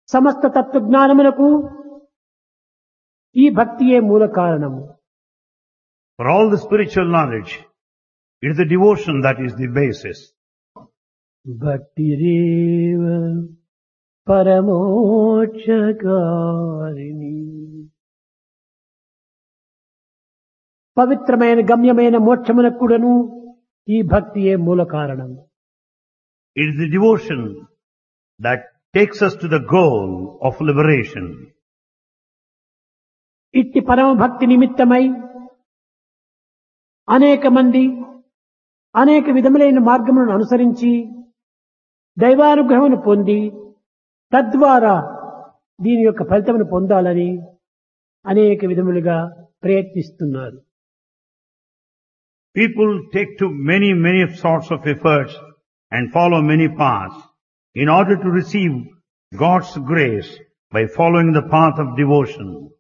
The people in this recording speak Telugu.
సమస్త తత్వజ్ఞానములకు ఈ భక్తియే మూల కారణము For all the spiritual knowledge, it is the devotion that is the basis. భక్తిరేవ పరమోక్షకారిణి పవిత్రమైన గమ్యమైన మోక్షమునకు కూడాను ఈ భక్తియే మూల కారణం It is the devotion that takes us to the goal of liberation. ఇట్టి పరమ భక్తి నిమిత్తమై అనేక మంది అనేక విధములైన మార్గములను అనుసరించి దైవానుగ్రహమును పొంది తద్వారా దీని యొక్క ఫలితమును పొందాలని అనేక విధములుగా ప్రయత్నిస్తున్నారు People take to many, many sorts of efforts and follow many paths in order to receive God's grace by following the path of devotion.